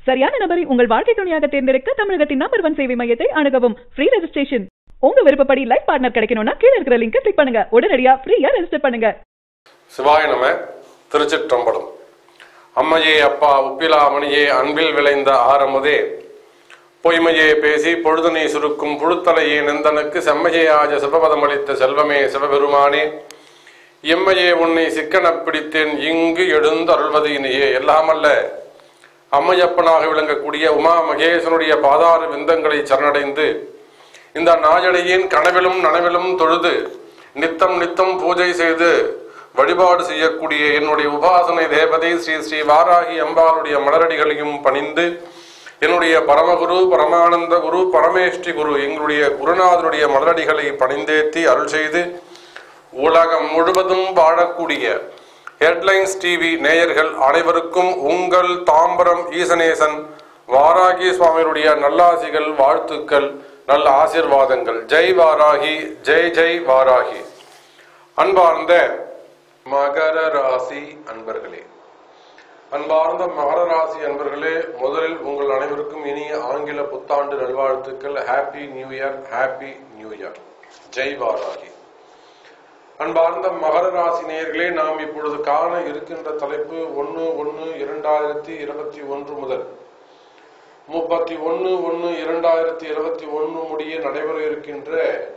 சரியான நபரை உங்கள் வாழ்க்கை துணையாக தேர்ந்தெடுக்க தமிழகத்தின் நம்பர் ஒன் சேவை மையத்தை அணுகவும் ஃப்ரீ ரெஜிஸ்ட்ரேஷன் உங்க விருப்பப்படி லைஃப் பார்ட்னர் கிடைக்கணும்னா கீழ இருக்கிற லிங்கை கிளிக் பண்ணுங்க உடனடியா ஃப்ரீயா ரெஜிஸ்டர் பண்ணுங்க சிவாய நம திருச்சிற்றம்பலம் அம்மையே அப்பா உப்பிலா மணியே அன்பில் விளைந்த ஆரமுதே பொய்மையே பேசி பொழுதனை சுருக்கும் புழுத்தலையே நெந்தனுக்கு செம்மையே ஆஜ சிவபதமளித்த செல்வமே சிவபெருமானே எம்மையே உன்னை சிக்கனப் பிடித்தேன் இங்கு எழுந்து அருள்வது இனியே எல்லாமல்ல அம்மையப்பனாக விளங்கக்கூடிய உமா மகேசனுடைய பாதார விந்தங்களை சரணடைந்து இந்த நாயடையின் கனவிலும் நனவிலும் தொழுது நித்தம் நித்தம் பூஜை செய்து வழிபாடு செய்யக்கூடிய என்னுடைய உபாசனை தேவதை ஸ்ரீ ஸ்ரீ வாராகி அம்பாளுடைய மலரடிகளையும் பணிந்து என்னுடைய பரமகுரு பரமானந்த குரு பரமேஷ்டி குரு எங்களுடைய குருநாதனுடைய மலரடிகளை பணிந்தேத்தி அருள் செய்து உலகம் முழுவதும் வாழக்கூடிய ஹெட்லைன்ஸ் டிவி நேயர்கள் அனைவருக்கும் உங்கள் தாம்பரம் ஈசனேசன் வாராகி சுவாமியுடைய நல்லாசிகள் வாழ்த்துக்கள் நல்ல ஆசீர்வாதங்கள் ஜெய் வாராகி ஜெய் ஜெய் வாராகி அன்பார்ந்த மகர ராசி அன்பர்களே அன்பார்ந்த மகர ராசி அன்பர்களே முதலில் உங்கள் அனைவருக்கும் இனிய ஆங்கில புத்தாண்டு நல்வாழ்த்துக்கள் happy new year happy new year Jai Varahi அன்பார்ந்த மகர ராசி நேயர்களே நாம் இப்பொழுது காண இருக்கின்ற தலைப்பு ஒன்று ஒன்று இரண்டாயிரத்தி இருபத்தி ஒன்று முதல் முப்பத்தி ஒன்று ஒன்று இரண்டாயிரத்தி இருபத்தி ஒன்று முடிய நடைபெற இருக்கின்ற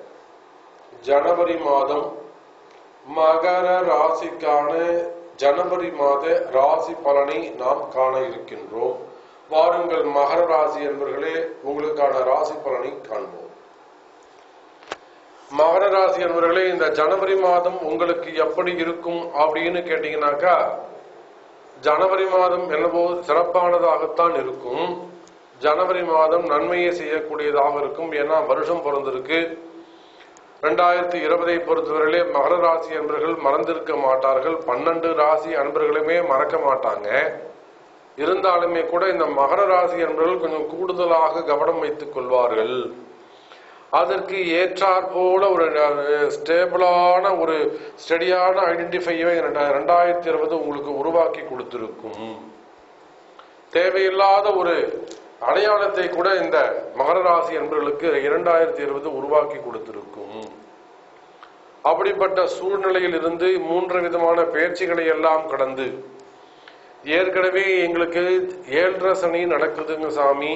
ஜனவரி மாதம் மகர ராசிக்கான ஜனவரி மாத ராசி பலனை நாம் காண இருக்கின்றோம் வாருங்கள் மகர ராசி என்பர்களே உங்களுக்கான ராசி பலனை காண்போம் மகர ராசி என்பவர்களே இந்த ஜனவரி மாதம் உங்களுக்கு எப்படி இருக்கும் அப்படின்னு கேட்டீங்கன்னாக்கா ஜனவரி மாதம் என்னவோ சிறப்பானதாகத்தான் இருக்கும் ஜனவரி மாதம் நன்மையை செய்யக்கூடியதாக இருக்கும் ஏன்னா வருஷம் பிறந்திருக்கு ரெண்டாயிரத்தி இருபதை பொறுத்தவரையிலே மகர ராசி அன்பர்கள் மறந்திருக்க மாட்டார்கள் பன்னெண்டு ராசி அன்பர்களுமே மறக்க மாட்டாங்க இருந்தாலுமே கூட இந்த மகர ராசி அன்பர்கள் கொஞ்சம் கூடுதலாக கவனம் வைத்துக் கொள்வார்கள் அதற்கு ஏற்றாற் போல ஒரு ஸ்டேபிளான ஒரு ஸ்டடியான ஐடென்டிஃபையை ரெண்டாயிரத்தி இருபது உங்களுக்கு உருவாக்கி கொடுத்திருக்கும் தேவையில்லாத ஒரு அடையாளத்தை கூட இந்த மகர ராசி என்பவர்களுக்கு இரண்டாயிரத்தி இருபது உருவாக்கி கொடுத்திருக்கும் அப்படிப்பட்ட சூழ்நிலையில் இருந்து மூன்று விதமான பயிற்சிகளை எல்லாம் கடந்து ஏற்கனவே எங்களுக்கு ஏழரை சனி நடக்குதுங்க சாமி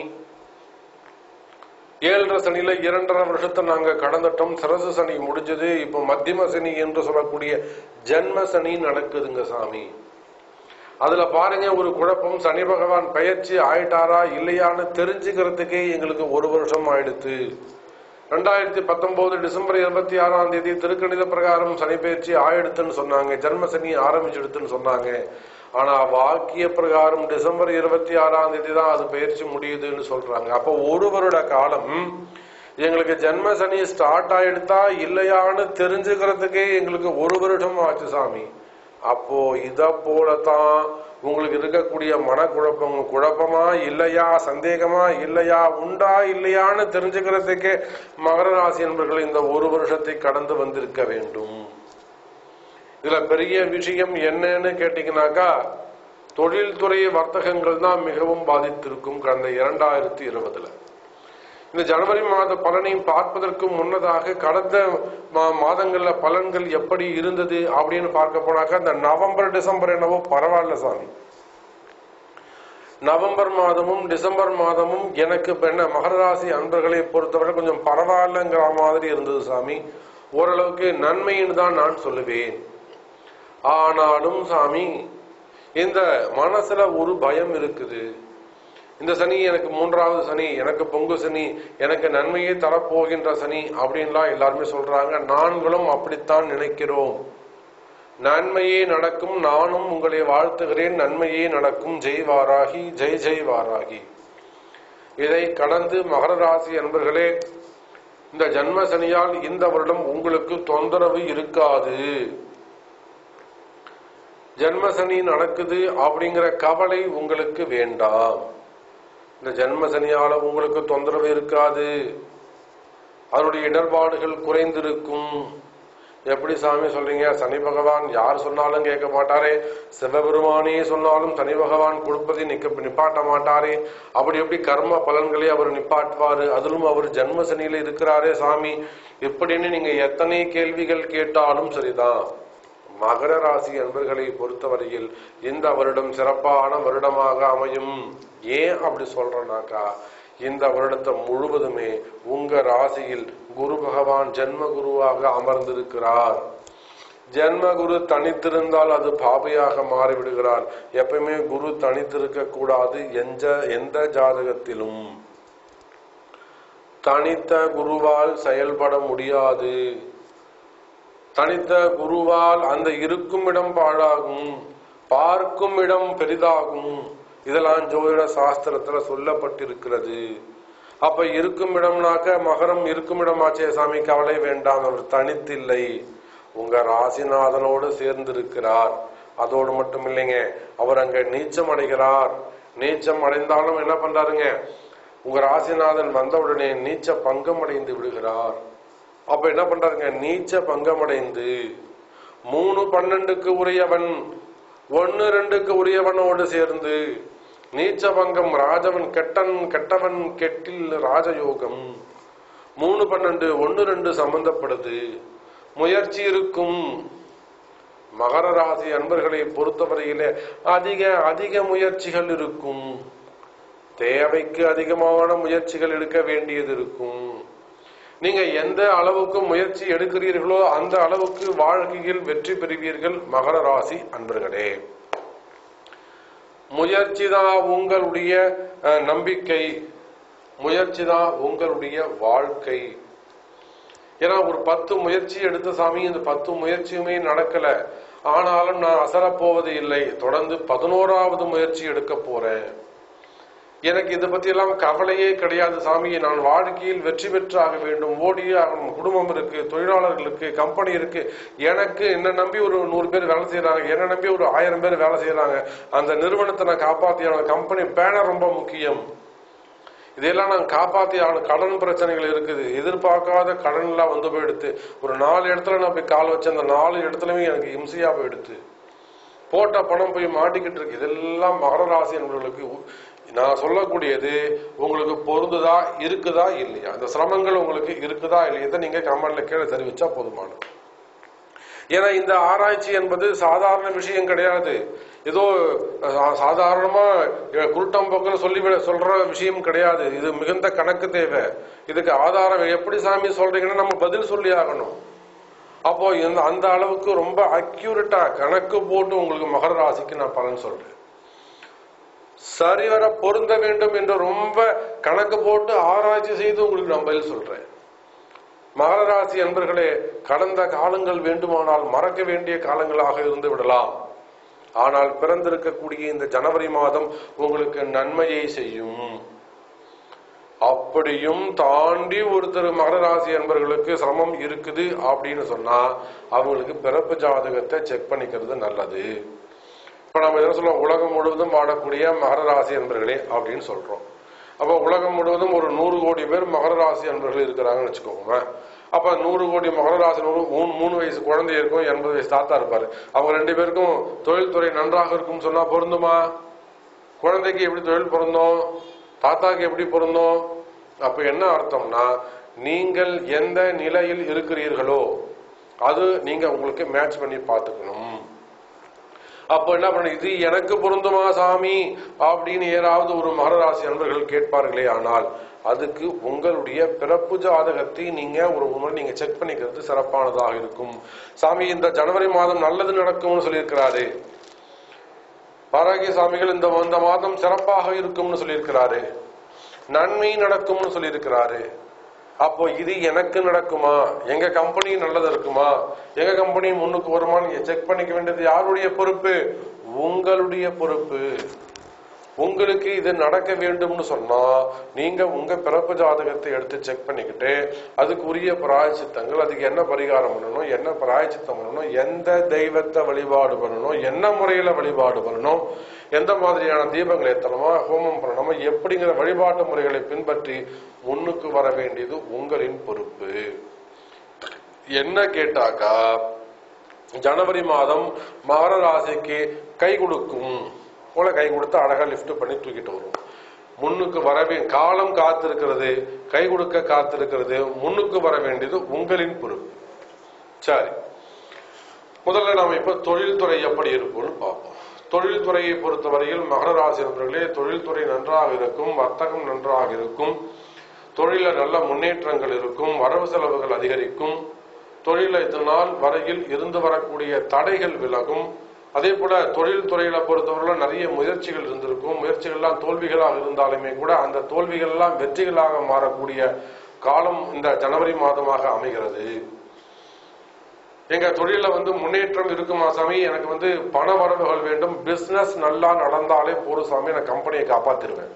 ஏழரை சனியில இரண்டரை வருஷத்தை நாங்க கடந்துட்டோம் சரசு சனி முடிஞ்சது இப்போ மத்தியம சனி என்று சொல்லக்கூடிய ஜென்ம சனி நடக்குதுங்க சாமி அதுல பாருங்க ஒரு குழப்பம் சனி பகவான் பயிற்சி ஆயிட்டாரா இல்லையான்னு தெரிஞ்சுக்கிறதுக்கே எங்களுக்கு ஒரு வருஷம் ஆயிடுத்து ரெண்டாயிரத்தி பத்தொன்பது டிசம்பர் இருபத்தி ஆறாம் தேதி திருக்கணித பிரகாரம் சனி பயிற்சி ஆயிடுத்துன்னு சொன்னாங்க ஜென்ம சனி ஆரம்பிச்சிடுத்துன்னு சொன்னாங்க ஆனா வாக்கிய பிரகாரம் டிசம்பர் இருபத்தி ஆறாம் தேதி தான் அது பயிற்சி முடியுதுன்னு சொல்றாங்க அப்போ ஒரு வருட காலம் எங்களுக்கு ஜென்ம சனி ஸ்டார்ட் ஆயிடுதா இல்லையான்னு தெரிஞ்சுக்கிறதுக்கே எங்களுக்கு ஒரு வருஷம் ஆச்சு சாமி அப்போ இத போலதான் உங்களுக்கு இருக்கக்கூடிய மனக்குழப்பம் குழப்பமா இல்லையா சந்தேகமா இல்லையா உண்டா இல்லையான்னு தெரிஞ்சுக்கிறதுக்கே மகர ராசி என்பர்கள் இந்த ஒரு வருஷத்தை கடந்து வந்திருக்க வேண்டும் இதுல பெரிய விஷயம் என்னன்னு கேட்டீங்கன்னாக்கா தொழில்துறை வர்த்தகங்கள் தான் மிகவும் பாதித்திருக்கும் கடந்த இரண்டாயிரத்தி இருபதுல இந்த ஜனவரி மாத பலனை பார்ப்பதற்கு முன்னதாக கடந்த மாதங்கள்ல பலன்கள் எப்படி இருந்தது அப்படின்னு பார்க்க போனாக்கா இந்த நவம்பர் டிசம்பர் என்னவோ பரவாயில்ல சாமி நவம்பர் மாதமும் டிசம்பர் மாதமும் எனக்கு என்ன மகர ராசி அன்பர்களை பொறுத்தவரை கொஞ்சம் பரவாயில்லங்கிற மாதிரி இருந்தது சாமி ஓரளவுக்கு நன்மைன்னு தான் நான் சொல்லுவேன் ஆனாலும் சாமி இந்த மனசுல ஒரு பயம் இருக்குது இந்த சனி எனக்கு மூன்றாவது சனி எனக்கு பொங்கு சனி எனக்கு நன்மையை தரப்போகின்ற சனி அப்படின்லாம் எல்லாருமே சொல்றாங்க நான்களும் அப்படித்தான் நினைக்கிறோம் நன்மையே நடக்கும் நானும் உங்களை வாழ்த்துகிறேன் நன்மையே நடக்கும் ஜெய் வாராகி ஜெய் ஜெய் வாராகி இதை கடந்து மகர ராசி அன்பர்களே இந்த ஜன்ம சனியால் இந்த வருடம் உங்களுக்கு தொந்தரவு இருக்காது ஜென்ம சனி நடக்குது அப்படிங்கிற கவலை உங்களுக்கு வேண்டாம் இந்த ஜென்ம சனியால உங்களுக்கு தொந்தரவு இருக்காது அதனுடைய இடர்பாடுகள் குறைந்திருக்கும் எப்படி சாமி சொல்றீங்க சனி பகவான் யார் சொன்னாலும் கேட்க மாட்டாரே சிவபெருமானே சொன்னாலும் சனி பகவான் கொடுப்பதை நிக்க நிப்பாட்ட மாட்டாரே அப்படி எப்படி கர்ம பலன்களை அவர் நிப்பாட்டுவாரு அதிலும் அவர் ஜென்ம சனியில இருக்கிறாரே சாமி இப்படின்னு நீங்க எத்தனை கேள்விகள் கேட்டாலும் சரிதான் மகர ராசி அன்பர்களை பொறுத்தவரையில் இந்த வருடம் சிறப்பான வருடமாக அமையும் ஏன் அப்படி சொல்றேனாக்கா இந்த வருடத்தை முழுவதுமே உங்க ராசியில் குரு பகவான் ஜென்ம குருவாக அமர்ந்திருக்கிறார் ஜென்ம குரு தனித்திருந்தால் அது பாபையாக மாறிவிடுகிறார் எப்பயுமே குரு தனித்திருக்க கூடாது எந்த எந்த ஜாதகத்திலும் தனித்த குருவால் செயல்பட முடியாது தனித்த குருவால் அந்த இருக்கும் இடம் பாழாகும் பார்க்கும் இடம் பெரிதாகும் இதெல்லாம் ஜோதிட சாஸ்திரத்துல சொல்லப்பட்டிருக்கிறது அப்ப இருக்கும் இடம்னாக்க மகரம் இருக்கும் இடமாச்சே சாமி கவலை வேண்டாம் அவர் தனித்தில்லை உங்க ராசிநாதனோடு சேர்ந்திருக்கிறார் அதோடு மட்டும் இல்லைங்க அவர் அங்க நீச்சம் அடைகிறார் நீச்சம் அடைந்தாலும் என்ன பண்றாருங்க உங்க ராசிநாதன் வந்த உடனே நீச்ச பங்கம் அடைந்து விடுகிறார் அப்ப என்ன பண்றாருங்க நீச்ச பங்கமடைந்து மூணு பன்னெண்டுக்கு உரியவன் ஒன்னு ரெண்டுக்கு உரியவனோடு சேர்ந்து நீச்ச பங்கம் ராஜவன் கெட்டன் கெட்டவன் கெட்டில் ராஜயோகம் மூணு பன்னெண்டு ஒன்னு ரெண்டு சம்பந்தப்படுது முயற்சி இருக்கும் மகர ராசி அன்பர்களை பொறுத்தவரையில அதிக அதிக முயற்சிகள் இருக்கும் தேவைக்கு அதிகமான முயற்சிகள் எடுக்க வேண்டியது இருக்கும் நீங்க எந்த அளவுக்கு முயற்சி எடுக்கிறீர்களோ அந்த அளவுக்கு வாழ்க்கையில் வெற்றி பெறுவீர்கள் மகர ராசி அன்பர்களே முயற்சி தான் உங்களுடைய அஹ், நம்பிக்கை முயற்சி தான் உங்களுடைய வாழ்க்கை ஏன்னா ஒரு பத்து முயற்சி எடுத்த சாமி இந்த பத்து முயற்சியுமே நடக்கல ஆனாலும் நான் அசரப்போவது இல்லை தொடர்ந்து பதினோராவது முயற்சி எடுக்க போறேன் எனக்கு இதை பத்தி எல்லாம் கவலையே கிடையாது சாமி நான் வாழ்க்கையில் வெற்றி பெற்றாக வேண்டும் ஓடியே ஆகணும் குடும்பம் இருக்கு தொழிலாளர்களுக்கு கம்பெனி இருக்கு எனக்கு என்ன நம்பி ஒரு நூறு பேர் வேலை செய்யறாங்க என்ன நம்பி ஒரு ஆயிரம் பேர் வேலை செய்யறாங்க அந்த நிறுவனத்தை நான் காப்பாத்தி ஆகணும் கம்பெனி பேனர் ரொம்ப முக்கியம் இதையெல்லாம் நான் காப்பாத்தி ஆகணும் கடன் பிரச்சனைகள் இருக்குது எதிர்பார்க்காத கடன் எல்லாம் வந்து போயிடுத்து ஒரு நாலு இடத்துல நான் போய் கால் வச்ச அந்த நாலு இடத்துலயுமே எனக்கு இம்சையா போயிடுத்து போட்ட பணம் போய் மாட்டிக்கிட்டு இருக்கு இதெல்லாம் மகர ராசி என்பவர்களுக்கு உ- நான் சொல்லக்கூடியது உங்களுக்கு பொருந்துதா இருக்குதா இல்லையா இந்த சிரமங்கள் உங்களுக்கு இருக்குதா இல்லையா இதை நீங்க கமெண்ட்ல கீழே தெரிவிச்சா போதுமானது ஏன்னா இந்த ஆராய்ச்சி என்பது சாதாரண விஷயம் கிடையாது ஏதோ சா- சாதாரணமா அஹ், குருட்டம் போக்குன்னு சொல்லி விட- சொல்ற விஷயம் கிடையாது இது மிகுந்த கணக்கு தேவை இதுக்கு ஆதாரம் எப்படி சாமி சொல்றீங்கன்னா நம்ம பதில் சொல்லி ஆகணும் அப்போ இந்த அந்த அளவுக்கு ரொம்ப அக்யூரேட்டா கணக்கு போட்டு உங்களுக்கு மகர ராசிக்கு நான் பலன் சொல்றேன் சரிவர பொருந்த வேண்டும் என்று ரொம்ப கணக்கு போட்டு ஆராய்ச்சி செய்து உங்களுக்கு நான் பதில் சொல்றேன் மகர ராசி அன்பர்களே கடந்த காலங்கள் வேண்டுமானால் மறக்க வேண்டிய காலங்களாக இருந்து விடலாம் ஆனால் பிறந்திருக்கக்கூடிய இந்த ஜனவரி மாதம் உங்களுக்கு நன்மையை செய்யும் அப்படியும் தாண்டி ஒருத்தர் மகர ராசி அன்பர்களுக்கு சிரமம் இருக்குது அப்படின்னு சொன்னா அவங்களுக்கு பிறப்பு ஜாதகத்தை செக் பண்ணிக்கிறது நல்லது இப்ப நம்ம என்ன சொல்லுவோம் உலகம் முழுவதும் வாழக்கூடிய மகர ராசி அன்பர்களே அப்படின்னு சொல்றோம் அப்ப உலகம் முழுவதும் ஒரு நூறு கோடி பேர் மகர ராசி அன்பர்கள் இருக்கிறாங்கன்னு வச்சுக்கோங்க அப்ப நூறு கோடி மகர ராசி நூறு- மூணு மூணு வயசு குழந்தை இருக்கும் எண்பது வயசு தாத்தா இருப்பாரு அவங்க ரெண்டு பேருக்கும் தொழில்துறை நன்றாக இருக்கும் சொன்னா பொருந்துமா குழந்தைக்கு எப்படி தொழில் பொருந்தும் தாத்தாக்கு எப்படி பொருந்தும் அப்ப என்ன அர்த்தம்னா நீங்கள் எந்த நிலையில் இருக்கிறீர்களோ அது நீங்க உங்களுக்கு மேட்ச் பண்ணி பார்த்துக்கணும் அப்போ என்ன பண்ண இது எனக்கு பொருந்துமா சாமி அப்படின்னு யாராவது ஒரு மகராசி அன்பர்கள் கேட்பார்களே ஆனால் அதுக்கு உங்களுடைய பிறப்பு ஜாதகத்தை நீங்க ஒரு முறை நீங்க செக் பண்ணிக்கிறது சிறப்பானதாக இருக்கும் சாமி இந்த ஜனவரி மாதம் நல்லது நடக்கும்னு சொல்லியிருக்கிறாரு பாராகிய சாமிகள் இந்த இந்த மாதம் சிறப்பாக இருக்கும்னு சொல்லியிருக்கிறாரு நன்மை நடக்கும்னு சொல்லியிருக்கிறாரு அப்போ இது எனக்கு நடக்குமா எங்க கம்பெனி நல்லது இருக்குமா எங்க கம்பெனி முன்னுக்கு வருமா நீங்க செக் பண்ணிக்க வேண்டியது யாருடைய பொறுப்பு உங்களுடைய பொறுப்பு உங்களுக்கு இது நடக்க வேண்டும்னு சொன்னா நீங்க உங்க பிறப்பு ஜாதகத்தை எடுத்து செக் பண்ணிக்கிட்டு அதுக்கு உரிய பிராயச்சித்தங்கள் அதுக்கு என்ன பரிகாரம் பண்ணணும் என்ன பிராயச்சித்தம் பண்ணணும் எந்த தெய்வத்தை வழிபாடு பண்ணணும் என்ன முறையில வழிபாடு பண்ணணும் எந்த மாதிரியான தீபங்களை ஏத்தணுமா ஹோமம் பண்ணணுமா எப்படிங்கிற வழிபாட்டு முறைகளை பின்பற்றி முன்னுக்கு வர வேண்டியது உங்களின் பொறுப்பு என்ன கேட்டாக்கா ஜனவரி மாதம் மகர ராசிக்கு கை கொடுக்கும் போல கை கொடுத்து அழகா லிஃப்ட் பண்ணி தூக்கிட்டு வரும் முன்னுக்கு வரவே காலம் காத்திருக்கிறது கை கொடுக்க காத்திருக்கிறது முன்னுக்கு வர வேண்டியது உங்களின் பொறுப்பு சரி முதல்ல நாம இப்ப தொழில்துறை எப்படி இருக்கும்னு பார்ப்போம் தொழில்துறையை பொறுத்தவரையில் மகர ராசி நண்பர்களே தொழில்துறை நன்றாக இருக்கும் வர்த்தகம் நன்றாக இருக்கும் தொழில நல்ல முன்னேற்றங்கள் இருக்கும் வரவு செலவுகள் அதிகரிக்கும் தொழில இதனால் வரையில் இருந்து வரக்கூடிய தடைகள் விலகும் அதே போல தொழில் துறையில பொறுத்தவரை நிறைய முயற்சிகள் இருந்திருக்கும் முயற்சிகள்லாம் தோல்விகளாக இருந்தாலுமே கூட அந்த தோல்விகள் எல்லாம் வெற்றிகளாக மாறக்கூடிய காலம் இந்த ஜனவரி மாதமாக அமைகிறது எங்க தொழில வந்து முன்னேற்றம் இருக்குமா சாமி எனக்கு வந்து பண வரவுகள் வேண்டும் பிசினஸ் நல்லா நடந்தாலே போதும் சாமி நான் கம்பெனியை காப்பாத்திருவேன்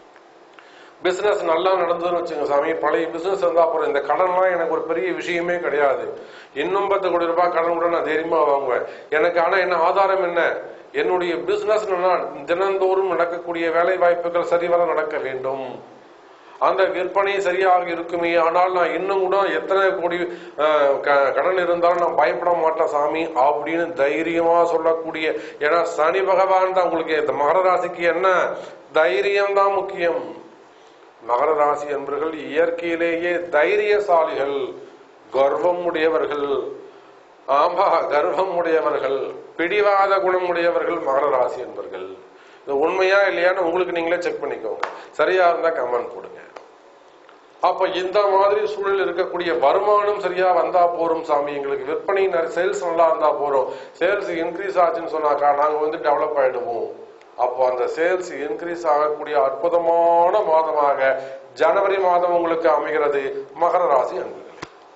பிசினஸ் நல்லா நடந்ததுன்னு வச்சுங்க சாமி பழைய பிசினஸ் இருந்தா அப்புறம் இந்த கடன்லாம் எனக்கு ஒரு பெரிய விஷயமே கிடையாது இன்னும் பத்து கோடி ரூபாய் கடன் கூட நான் தைரியமா வாங்குவேன் எனக்கு ஆனா என்ன ஆதாரம் என்ன என்னுடைய பிசினஸ் தினந்தோறும் நடக்கக்கூடிய வேலை வாய்ப்புகள் சரிவர நடக்க வேண்டும் அந்த விற்பனை சரியாக இருக்குமே ஆனால் நான் இன்னும் கூட எத்தனை கோடி அஹ், க- கடன் இருந்தாலும் நான் பயப்பட மாட்டேன் சாமி அப்படின்னு தைரியமா சொல்லக்கூடிய ஏன்னா சனி பகவான் தான் உங்களுக்கு இந்த மகர ராசிக்கு என்ன தைரியம் தான் முக்கியம் மகர ராசி என்பவர்கள் இயற்கையிலேயே தைரியசாலிகள் கர்வம் உடையவர்கள் ஆமா கர்வம் உடையவர்கள் பிடிவாத குணம் உடையவர்கள் மகர ராசி என்பவர்கள் இது உண்மையா இல்லையான்னு உங்களுக்கு நீங்களே செக் பண்ணிக்கோங்க சரியா இருந்தா கமெண்ட் போடுங்க அப்ப இந்த மாதிரி சூழல் இருக்கக்கூடிய வருமானம் சரியா வந்தா போறோம் சாமி எங்களுக்கு விற்பனை சேல்ஸ் நல்லா இருந்தா போறோம் சேல்ஸ் இன்க்ரீஸ் ஆச்சுன்னு சொன்னாக்கா நாங்க வந்து டெவலப் ஆயிடுவோம் அப்போ அந்த சேல்ஸ் இன்க்ரீஸ் ஆகக்கூடிய அற்புதமான மாதமாக ஜனவரி மாதம் உங்களுக்கு அமைகிறது மகர ராசி அன்பர்களே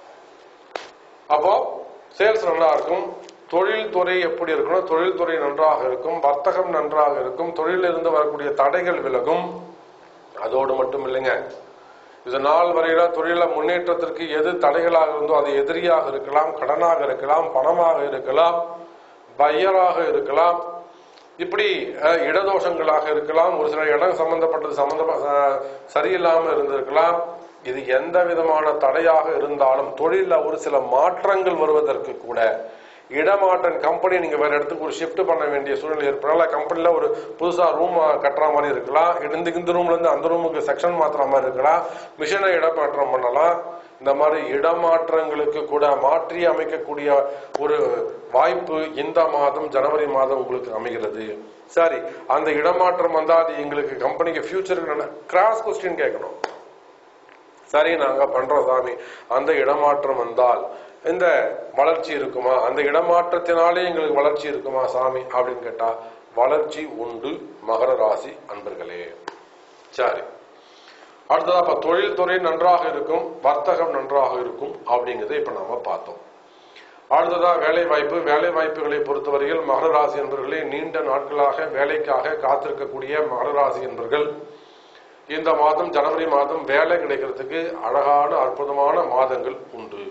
அப்போ சேல்ஸ் நல்லா இருக்கும் தொழில்துறை எப்படி இருக்கணும் தொழில்துறை நன்றாக இருக்கும் வர்த்தகம் நன்றாக இருக்கும் தொழிலில் இருந்து வரக்கூடிய தடைகள் விலகும் அதோடு மட்டும் இல்லைங்க இது நாள் வரையில தொழில முன்னேற்றத்திற்கு எது தடைகளாக இருந்தோ அது எதிரியாக இருக்கலாம் கடனாக இருக்கலாம் பணமாக இருக்கலாம் பையராக இருக்கலாம் இப்படி அஹ், இடதோஷங்களாக இருக்கலாம் ஒரு சில இடம் சம்பந்தப்பட்டது சம்பந்தமா அஹ், சரியில்லாம இருந்திருக்கலாம் இது எந்த விதமான தடையாக இருந்தாலும் தொழில ஒரு சில மாற்றங்கள் வருவதற்கு கூட இடமாற்றம் கம்பெனி நீங்க வேற இடத்துக்கு ஒரு ஷிஃப்ட் பண்ண வேண்டிய சூழ்நிலை ஏற்படலாம் கம்பெனில ஒரு புதுசா ரூம் கட்டுற மாதிரி இருக்கலாம் இந்த இந்த ரூம்ல இருந்து அந்த ரூமுக்கு செக்ஷன் மாத்துற மாதிரி இருக்கலாம் மிஷினை இடமாற்றம் பண்ணலாம் இந்த மாதிரி இடமாற்றங்களுக்கு கூட மாற்றி அமைக்கக்கூடிய ஒரு வாய்ப்பு இந்த மாதம் ஜனவரி மாதம் உங்களுக்கு அமைகிறது சரி அந்த இடமாற்றம் வந்தா அது எங்களுக்கு கம்பெனிக்கு ஃபியூச்சருக்கு கிராஸ் கொஸ்டின் கேட்கணும் சரி நாங்க பண்றோம் சாமி அந்த இடமாற்றம் வந்தால் இந்த வளர்ச்சி இருக்குமா அந்த இடமாற்றத்தினாலே எங்களுக்கு வளர்ச்சி இருக்குமா சாமி அப்படின்னு கேட்டா வளர்ச்சி உண்டு மகர ராசி அன்பர்களே சரி அடுத்ததா இப்ப தொழில்துறை நன்றாக இருக்கும் வர்த்தகம் நன்றாக இருக்கும் அப்படிங்கறதை இப்ப நாம பார்த்தோம் அடுத்ததா வேலை வாய்ப்பு வேலை வாய்ப்புகளை பொறுத்தவரையில் மகர ராசி என்பவர்களே நீண்ட நாட்களாக வேலைக்காக காத்திருக்கக்கூடிய மகர ராசி என்பவர்கள் இந்த மாதம் ஜனவரி மாதம் வேலை கிடைக்கிறதுக்கு அழகான அற்புதமான மாதங்கள் உண்டு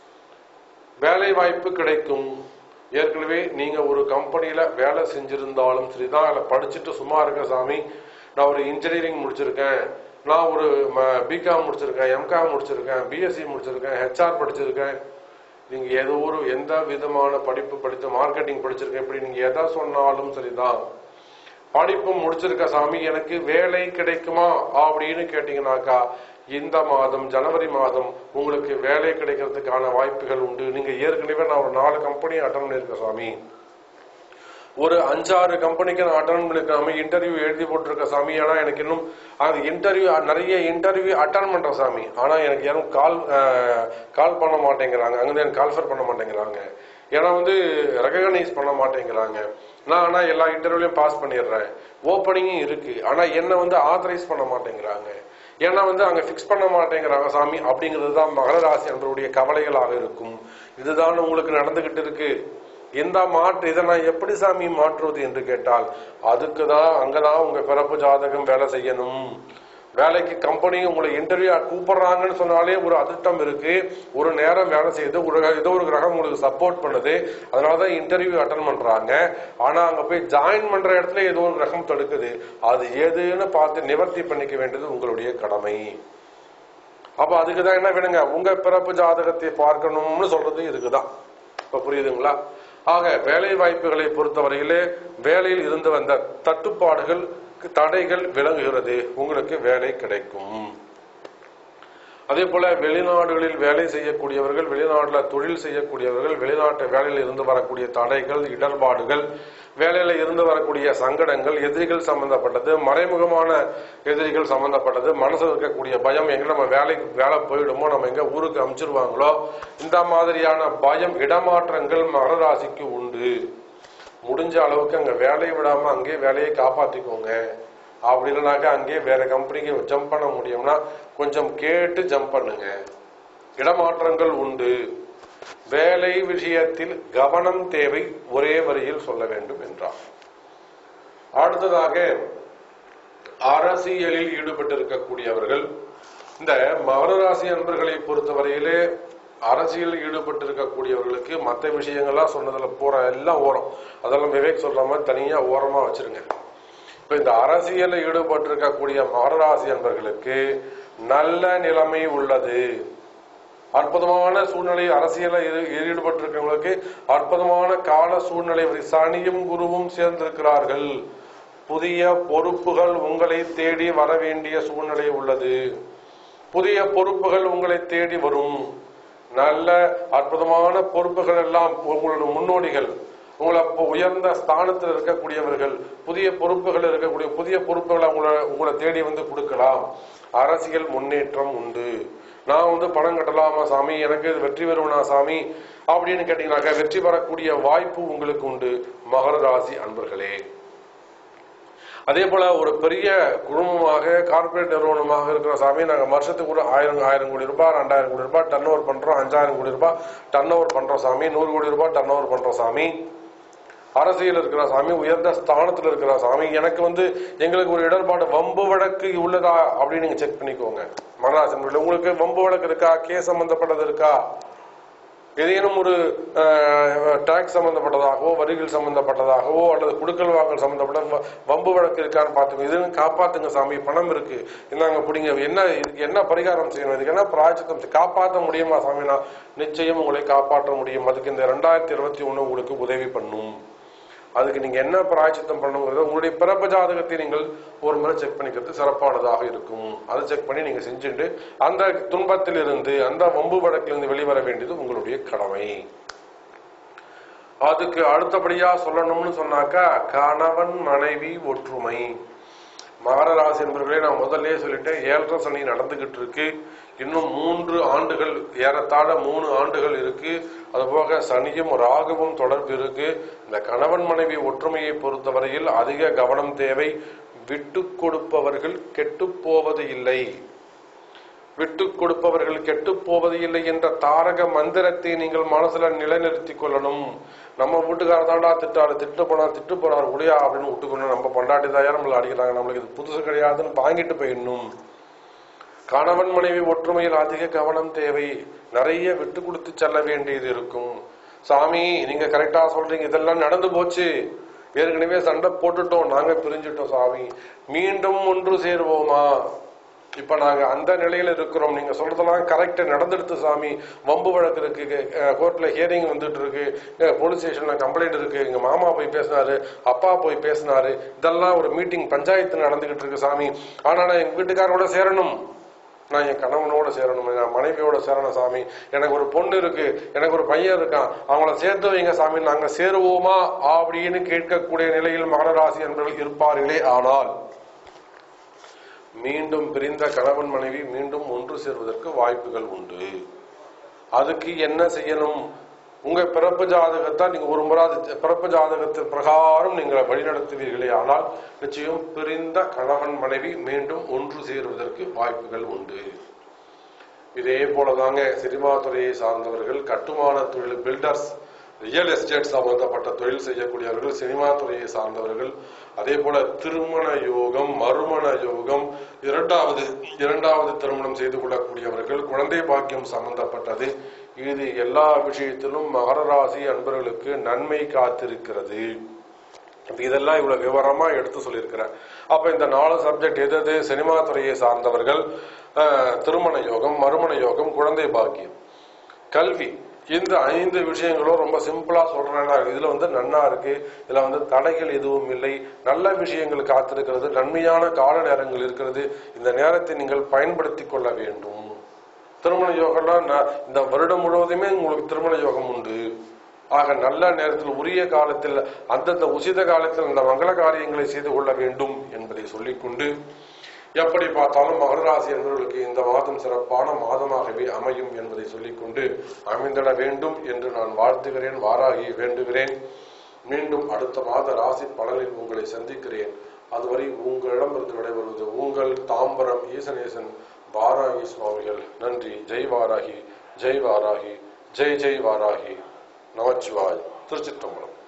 வேலை வாய்ப்பு கிடைக்கும் ஏற்கனவே நீங்க ஒரு கம்பெனியில வேலை செஞ்சிருந்தாலும் சரிதான் இல்ல படிச்சுட்டு சும்மா இருக்க சாமி நான் ஒரு இன்ஜினியரிங் முடிச்சிருக்கேன் நான் ஒரு பிகாம் முடிச்சிருக்கேன் எம்காம் முடிச்சிருக்கேன் பிஎஸ்சி முடிச்சிருக்கேன் ஹெச்ஆர் படிச்சிருக்கேன் நீங்க ஏதோ ஒரு எந்த விதமான படிப்பு படித்து மார்க்கெட்டிங் படிச்சிருக்கேன் இப்படி நீங்க எதை சொன்னாலும் சரிதான் படிப்பு முடிச்சிருக்க சாமி எனக்கு வேலை கிடைக்குமா அப்படின்னு கேட்டீங்கன்னாக்கா இந்த மாதம் ஜனவரி மாதம் உங்களுக்கு வேலை கிடைக்கிறதுக்கான வாய்ப்புகள் உண்டு நீங்க ஏற்கனவே நான் ஒரு நாலு கம்பெனி அட்டன் பண்ணிருக்கேன் சாமி ஒரு அஞ்சாறு கம்பெனிக்கு நான் அட்டன் பண்ணிருக்காம இன்டர்வியூ எழுதி போட்டிருக்க சாமி ஆனா எனக்கு இன்னும் அது இன்டர்வியூ நிறைய இன்டர்வியூ அட்டன் பண்ற சாமி ஆனா எனக்கு யாரும் கால் கால் பண்ண மாட்டேங்கிறாங்க அங்கிருந்து எனக்கு கால்ஃபர் பண்ண மாட்டேங்கிறாங்க ஏன்னா வந்து ரெகனைஸ் பண்ண மாட்டேங்கிறாங்க நான் ஆனா எல்லா இன்டர்வியூலையும் பாஸ் பண்ணிடுறேன் ஓப்பனிங்கும் இருக்கு ஆனா என்ன வந்து ஆத்தரைஸ் பண்ண மாட்டேங்கிறாங்க ஏன்னா வந்து அங்க ஃபிக்ஸ் பண்ண மாட்டேங்கிறாங்க சாமி அப்படிங்கிறது தான் மகர ராசி அன்பருடைய கவலைகளாக இருக்கும் இதுதான் உங்களுக்கு நடந்துகிட்டு இருக்கு இந்த மாற்று இதை நான் எப்படி சாமி மாற்றுவது என்று கேட்டால் அதுக்கு தான் அங்கதான் உங்க பிறப்பு ஜாதகம் வேலை செய்யணும் வேலைக்கு கம்பெனி உங்களை இன்டர்வியூ கூப்பிடுறாங்கன்னு சொன்னாலே ஒரு அதிர்ஷ்டம் இருக்கு ஒரு நேரம் வேலை செய்யுது ஒரு ஏதோ ஒரு கிரகம் உங்களுக்கு சப்போர்ட் பண்ணுது அதனாலதான் இன்டர்வியூ அட்டன் பண்றாங்க ஆனா அங்க போய் ஜாயின் பண்ற இடத்துல ஏதோ ஒரு கிரகம் தடுக்குது அது எதுன்னு பார்த்து நிவர்த்தி பண்ணிக்க வேண்டியது உங்களுடைய கடமை அப்ப அதுக்கு தான் என்ன வேணுங்க உங்க பிறப்பு ஜாதகத்தை பார்க்கணும்னு சொல்றது இதுக்குதான் இப்ப புரியுதுங்களா ஆக வேலை வாய்ப்புகளை பொறுத்தவரையிலே வேலையில் இருந்து வந்த தட்டுப்பாடுகள் தடைகள் விலகுகிறது உங்களுக்கு வேலை கிடைக்கும் அதே போல வெளிநாடுகளில் வேலை செய்யக்கூடியவர்கள் வெளிநாட்டுல தொழில் செய்யக்கூடியவர்கள் வெளிநாட்டு வேலையில் இருந்து வரக்கூடிய தடைகள் இடர்பாடுகள் வேலையில இருந்து வரக்கூடிய சங்கடங்கள் எதிரிகள் சம்பந்தப்பட்டது மறைமுகமான எதிரிகள் சம்பந்தப்பட்டது மனசுல இருக்கக்கூடிய பயம் எங்க நம்ம வேலைக்கு வேலை போயிடுமோ நம்ம எங்க ஊருக்கு அனுப்பிச்சிருவாங்களோ இந்த மாதிரியான பயம் இடமாற்றங்கள் மகராசிக்கு உண்டு முடிஞ்ச அளவுக்கு அங்க வேலையை விடாம அங்கேயே வேலையை காப்பாத்திக்கோங்க அப்படி இல்லைனாக்கா அங்கேயே வேற கம்பெனிக்கு ஜம்ப் பண்ண முடியும்னா கொஞ்சம் கேட்டு ஜம்ப் பண்ணுங்க இடமாற்றங்கள் உண்டு வேலை விஷயத்தில் கவனம் தேவை ஒரே வரியில் சொல்ல வேண்டும் என்றார் அடுத்ததாக அரசியலில் ஈடுபட்டிருக்கக்கூடியவர்கள் இந்த மகர ராசி அன்பர்களை பொறுத்தவரையிலே அரசியலில் ஈடுபட்டிருக்கக்கூடியவர்களுக்கு மற்ற விஷயங்கள்லாம் சொன்னதுல போற எல்லாம் ஓரம் அதெல்லாம் விவேக் சொல்ற மாதிரி தனியா ஓரமா வச்சிருங்க இப்ப இந்த அரசியலில் ஈடுபட்டிருக்கக்கூடிய மகர ராசி அன்பர்களுக்கு நல்ல நிலைமை உள்ளது அற்புதமான சூழ்நிலை அரசியல ஈடுபட்டிருக்கிறவங்களுக்கு அற்புதமான கால சூழ்நிலை சனியும் குருவும் சேர்ந்திருக்கிறார்கள் புதிய பொறுப்புகள் உங்களை தேடி வர வேண்டிய சூழ்நிலை உள்ளது புதிய பொறுப்புகள் உங்களை தேடி வரும் நல்ல அற்புதமான பொறுப்புகள் எல்லாம் உங்களோட முன்னோடிகள் உங்களை இப்போ உயர்ந்த ஸ்தானத்தில் இருக்கக்கூடியவர்கள் புதிய பொறுப்புகள் இருக்கக்கூடிய புதிய பொறுப்புகளை உங்களை உங்களை தேடி வந்து கொடுக்கலாம் அரசியல் முன்னேற்றம் உண்டு நான் வந்து பணம் கட்டலாமா சாமி எனக்கு இது வெற்றி பெறுவனா சாமி அப்படின்னு கேட்டீங்கன்னாக்கா வெற்றி பெறக்கூடிய வாய்ப்பு உங்களுக்கு உண்டு மகர ராசி அன்பர்களே அதே போல ஒரு பெரிய குடும்பமாக கார்ப்பரேட் நிறுவனமாக இருக்கிற சாமி நாங்க வருஷத்துக்கு கூட ஆயிரம் ஆயிரம் கோடி ரூபாய் ரெண்டாயிரம் கோடி ரூபாய் டர்ன் ஓவர் பண்றோம் அஞ்சாயிரம் கோடி ரூபாய் டர்ன் ஓவர் பண்றோம் சாமி நூறு கோடி ரூபாய் டர்ன் ஓவர் பண்றோம் சாமி அரசியல் இருக்கிற சாமி உயர்ந்த ஸ்தானத்துல இருக்கிற சாமி எனக்கு வந்து எங்களுக்கு ஒரு இடர்பாடு வம்பு வழக்கு உள்ளதா அப்படின்னு நீங்க செக் பண்ணிக்கோங்க மகராசன் உங்களுக்கு வம்பு வழக்கு இருக்கா கேஸ் சம்பந்தப்பட்டது இருக்கா ஏதேனும் ஒரு டாக்ஸ் சம்பந்தப்பட்டதாகவோ வரிகள் சம்பந்தப்பட்டதாகவோ அல்லது குடுக்கல் வாங்கல் சம்பந்தப்பட்ட வ- வம்பு வழக்கு இருக்கான்னு பார்த்துங்க இதுன்னு காப்பாத்துங்க சாமி பணம் இருக்கு இந்தாங்க பிடிங்க என்ன இதுக்கு என்ன பரிகாரம் செய்யணும் இதுக்கு என்ன பிராய்ச்சித்தம் செய்- காப்பாற்ற முடியுமா சாமினா நிச்சயம் உங்களை காப்பாற்ற முடியும் அதுக்கு இந்த ரெண்டாயிரத்தி இருபத்தி ஒண்ணு உங்களுக்கு உதவி பண்ணும் அதுக்கு நீங்க என்ன பிராய்ச்சித்தம் பண்ணுங்கிறத உங்களுடைய பிறப்பு ஜாதகத்தை நீங்கள் ஒரு முறை செக் பண்ணிக்கிறது சிறப்பானதாக இருக்கும் அதை செக் பண்ணி நீங்க செஞ்சுட்டு அந்த துன்பத்திலிருந்து அந்த வம்பு வழக்கிலிருந்து வெளிவர வேண்டியது உங்களுடைய கடமை அதுக்கு அடுத்தபடியா சொல்லணும்னு சொன்னாக்கா கணவன் மனைவி ஒற்றுமை மகர ராசி என்பவர்களே நான் முதல்லயே சொல்லிட்டேன் ஏழரை சனி நடந்துகிட்டு இருக்கு இன்னும் மூன்று ஆண்டுகள் ஏறத்தாழ மூணு ஆண்டுகள் இருக்கு அதுபோக சனியும் ராகுவும் தொடர்பு இருக்கு இந்த கணவன் மனைவி ஒற்றுமையை பொறுத்தவரையில் அதிக கவனம் தேவை விட்டு கொடுப்பவர்கள் கெட்டுப் போவது இல்லை விட்டு கொடுப்பவர்கள் கெட்டு போவது இல்லை என்ற தாரக மந்திரத்தை நீங்கள் மனசுல நிலைநிறுத்திக் கொள்ளணும் நம்ம வீட்டுக்கார தாண்டா திட்டாரு திட்டு போனா திட்டு போறாரு முடியா அப்படின்னு விட்டுக்கணும் நம்ம பொண்டாட்டி தான் நம்மள அடிக்கிறாங்க நம்மளுக்கு இது புதுசு கிடையாதுன்னு வாங்கிட்டு போயிடணும் கணவன் மனைவி ஒற்றுமையில் அதிக கவனம் தேவை நிறைய விட்டு கொடுத்து செல்ல வேண்டியது இருக்கும் சாமி நீங்க கரெக்டா சொல்றீங்க இதெல்லாம் நடந்து போச்சு ஏற்கனவே சண்டை போட்டுட்டோம் நாங்க பிரிஞ்சுட்டோம் சாமி மீண்டும் ஒன்று சேருவோமா இப்ப நாங்க அந்த நிலையில இருக்கிறோம் நீங்க சொல்றதெல்லாம் கரெக்டா நடந்துடுது சாமி வம்பு வழக்கு இருக்கு கோர்ட்ல ஹியரிங் வந்துட்டு இருக்கு போலீஸ் ஸ்டேஷன்ல கம்ப்ளைண்ட் இருக்கு எங்க மாமா போய் பேசினாரு அப்பா போய் பேசினாரு இதெல்லாம் ஒரு மீட்டிங் பஞ்சாயத்து நடந்துகிட்டு இருக்கு சாமி ஆனா நான் எங்க வீட்டுக்காரோட சேரணும் நான் என் கணவனோட சேரணும் என் மனைவியோட சேரணும் சாமி எனக்கு ஒரு பொண்ணு இருக்கு எனக்கு ஒரு பையன் இருக்கான் அவங்கள சேர்த்து வைங்க சாமி நாங்க சேருவோமா அப்படின்னு கேட்கக்கூடிய நிலையில் மகர ராசி என்பவர்கள் இருப்பார்களே ஆனால் மீண்டும் பிரிந்த கணவன் மனைவி மீண்டும் ஒன்று சேர்வதற்கு வாய்ப்புகள் உண்டு அதுக்கு என்ன செய்யணும் உங்க பிறப்பு ஜாதகத்தை நீங்க ஒரு முறை அது பிறப்பு ஜாதகத்தின் பிரகாரம் நீங்கள் வழிநடத்துவீர்களே ஆனால் நிச்சயம் பிரிந்த கணவன் மனைவி மீண்டும் ஒன்று சேருவதற்கு வாய்ப்புகள் உண்டு இதே போலதாங்க சினிமா துறையை சார்ந்தவர்கள் கட்டுமான தொழில் பில்டர்ஸ் ரியல் எஸ்டேட் சம்பந்தப்பட்ட தொழில் செய்யக்கூடியவர்கள் சினிமா துறையை சார்ந்தவர்கள் அதே போல திருமண யோகம் மறுமண யோகம் இரண்டாவது இரண்டாவது திருமணம் செய்து கொள்ளக்கூடியவர்கள் குழந்தை பாக்கியம் சம்பந்தப்பட்டது இது எல்லா விஷயத்திலும் மகர ராசி அன்பர்களுக்கு நன்மை காத்திருக்கிறது இப்ப இதெல்லாம் இவ்வளவு விவரமா எடுத்து சொல்லியிருக்கிறேன் அப்ப இந்த நாலு சப்ஜெக்ட் எது எது சினிமா துறையை சார்ந்தவர்கள் அஹ், திருமண யோகம் மறுமண யோகம் குழந்தை பாக்கியம் கல்வி இந்த ஐந்து விஷயங்களும் ரொம்ப சிம்பிளா சொல்றேன்னா இதுல வந்து நன்னா இருக்கு இதுல வந்து தடைகள் எதுவும் இல்லை நல்ல விஷயங்கள் காத்திருக்கிறது நன்மையான கால நேரங்கள் இருக்கிறது இந்த நேரத்தை நீங்கள் பயன்படுத்தி கொள்ள வேண்டும் திருமண யோகம்னா ந- இந்த வருடம் முழுவதுமே உங்களுக்கு திருமண யோகம் உண்டு ஆக நல்ல நேரத்தில் உரிய காலத்தில் அந்தந்த உசித காலத்தில் இந்த மங்கள காரியங்களை செய்து கொள்ள வேண்டும் என்பதை சொல்லிக்கொண்டு எப்படி பார்த்தாலும் மகர ராசி என்பவர்களுக்கு இந்த மாதம் சிறப்பான மாதமாகவே அமையும் என்பதை சொல்லிக்கொண்டு அமைந்திட வேண்டும் என்று நான் வாழ்த்துகிறேன் வாராகி வேண்டுகிறேன் மீண்டும் அடுத்த மாத ராசி பலனில் உங்களை சந்திக்கிறேன் அதுவரை உங்களிடமிருந்து விடைபெறுவது உங்கள் தாம்பரம் ஈசனேசன் வாராகி சுவாமிகள் நன்றி ஜெய் வாராகி ஜெய் வாராகி ஜெய் ஜெய் வாராகி நமச்சிவாய் திருச்சிற்றம்பலம்